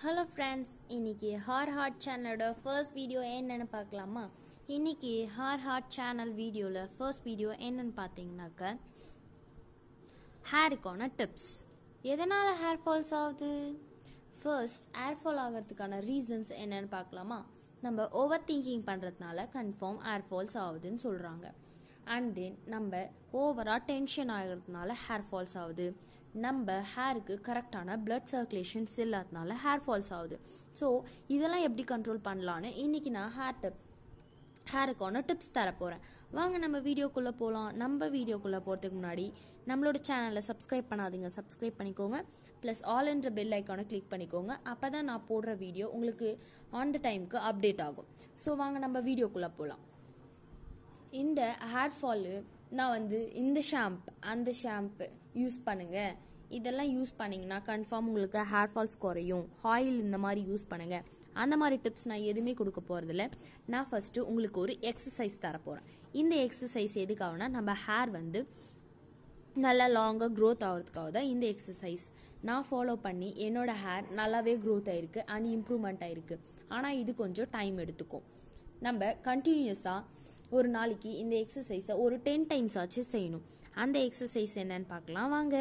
hello friends இன்னைக்கு ஹார் heart சேனலோட ஃபர்ஸ்ட் வீடியோ என்னன்னு பார்க்கலாமா இன்னைக்கு ஹார் ஹார்ட் சேனல் வீடியோவில் ஃபர்ஸ்ட் வீடியோ என்னன்னு பார்த்தீங்கன்னாக்க ஹேருக்கான டிப்ஸ் எதனால் ஹேர் ஃபால்ஸ் ஆகுது ஃபர்ஸ்ட் ஹேர் ஃபால் ஆகிறதுக்கான ரீசன்ஸ் என்னன்னு பார்க்கலாமா நம்ம ஓவர் திங்கிங் பண்ணுறதுனால கன்ஃபார்ம் ஹேர் ஃபால்ஸ் ஆகுதுன்னு சொல்கிறாங்க அண்ட் தென் நம்ம ஓவராக டென்ஷன் ஆகிறதுனால ஹேர் ஃபால்ஸ் ஆகுது நம்ம ஹேருக்கு கரெக்டான பிளட் சர்க்குலேஷன்ஸ் இல்லாதனால ஹேர் ஃபால்ஸ் ஆகுது ஸோ இதெல்லாம் எப்படி கண்ட்ரோல் பண்ணலான்னு இன்றைக்கி நான் ஹேர் டிப் ஹேருக்கான டிப்ஸ் தர போகிறேன் வாங்க நம்ம வீடியோக்குள்ளே போகலாம் நம்ம வீடியோக்குள்ளே போகிறதுக்கு முன்னாடி நம்மளோட சேனலை சப்ஸ்கிரைப் பண்ணாதீங்க சப்ஸ்கிரைப் பண்ணிக்கோங்க ப்ளஸ் ஆல் என்ற பெல் ஐக்கானை கிளிக் பண்ணிக்கோங்க அப்போ தான் நான் போடுற வீடியோ உங்களுக்கு ஆன் த டைமுக்கு அப்டேட் ஆகும் ஸோ வாங்க நம்ம வீடியோக்குள்ளே போகலாம் இந்த ஹேர் ஃபாலு நான் வந்து இந்த ஷாம்ப் அந்த ஷாம்பு யூஸ் பண்ணுங்க இதெல்லாம் யூஸ் பண்ணிங்கன்னா கன்ஃபார்ம் உங்களுக்கு ஹேர் ஃபால்ஸ் குறையும் ஆயில் இந்த மாதிரி யூஸ் பண்ணுங்க அந்த மாதிரி டிப்ஸ் நான் எதுவுமே கொடுக்க போகிறதில்ல நான் ஃபஸ்ட்டு உங்களுக்கு ஒரு எக்ஸசைஸ் தர போகிறேன் இந்த எக்ஸசைஸ் எதுக்காகனா நம்ம ஹேர் வந்து நல்லா லாங்காக க்ரோத் ஆகிறதுக்காக தான் இந்த எக்ஸசைஸ் நான் ஃபாலோ பண்ணி என்னோட ஹேர் நல்லாவே க்ரோத் ஆயிருக்கு அண்ட் இம்ப்ரூவ்மெண்ட் ஆயிருக்கு ஆனால் இது கொஞ்சம் டைம் எடுத்துக்கும் நம்ம கண்டினியூஸாக ஒரு நாளைக்கு இந்த எக்ஸசைஸை ஒரு டென் டைம்ஸ் ஆச்சு செய்யணும் அந்த எக்ஸசைஸ் என்னன்னு பார்க்கலாம் வாங்க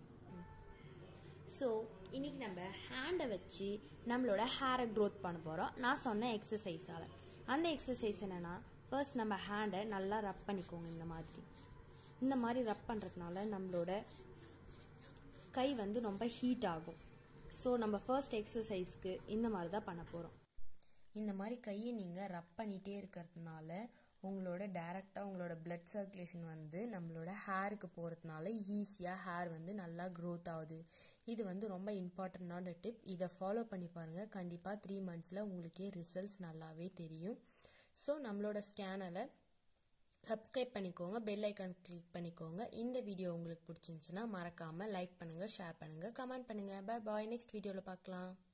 ஸோ இன்னைக்கு நம்ம ஹேண்டை வச்சு நம்மளோட ஹேரை க்ரோத் பண்ண போகிறோம் நான் சொன்ன எக்ஸசைஸால் அந்த எக்ஸசைஸ் என்னென்னா ஃபர்ஸ்ட் நம்ம ஹேண்டை நல்லா ரப் பண்ணிக்கோங்க இந்த மாதிரி இந்த மாதிரி ரப் பண்ணுறதுனால நம்மளோட கை வந்து ரொம்ப ஹீட் ஆகும் ஸோ நம்ம ஃபர்ஸ்ட் எக்ஸசைஸ்க்கு இந்த மாதிரி தான் பண்ண போகிறோம் இந்த மாதிரி கையை நீங்கள் ரப் பண்ணிகிட்டே இருக்கிறதுனால உங்களோட டைரெக்டாக உங்களோட பிளட் சர்க்குலேஷன் வந்து நம்மளோட ஹேருக்கு போகிறதுனால ஈஸியாக ஹேர் வந்து நல்லா க்ரோத் ஆகுது இது வந்து ரொம்ப இம்பார்ட்டண்ட்டான டிப் இதை ஃபாலோ பண்ணி பாருங்கள் கண்டிப்பாக த்ரீ மந்த்ஸில் உங்களுக்கே ரிசல்ட்ஸ் நல்லாவே தெரியும் ஸோ நம்மளோட ஸ்கேனலை சப்ஸ்கிரைப் பண்ணிக்கோங்க பெல் ஐக்கான் கிளிக் பண்ணிக்கோங்க இந்த வீடியோ உங்களுக்கு பிடிச்சிருந்துச்சுன்னா மறக்காமல் லைக் பண்ணுங்கள் ஷேர் பண்ணுங்கள் கமெண்ட் பண்ணுங்கள் பை பாய் நெக்ஸ்ட் வீடியோவில் பார்க்கலாம்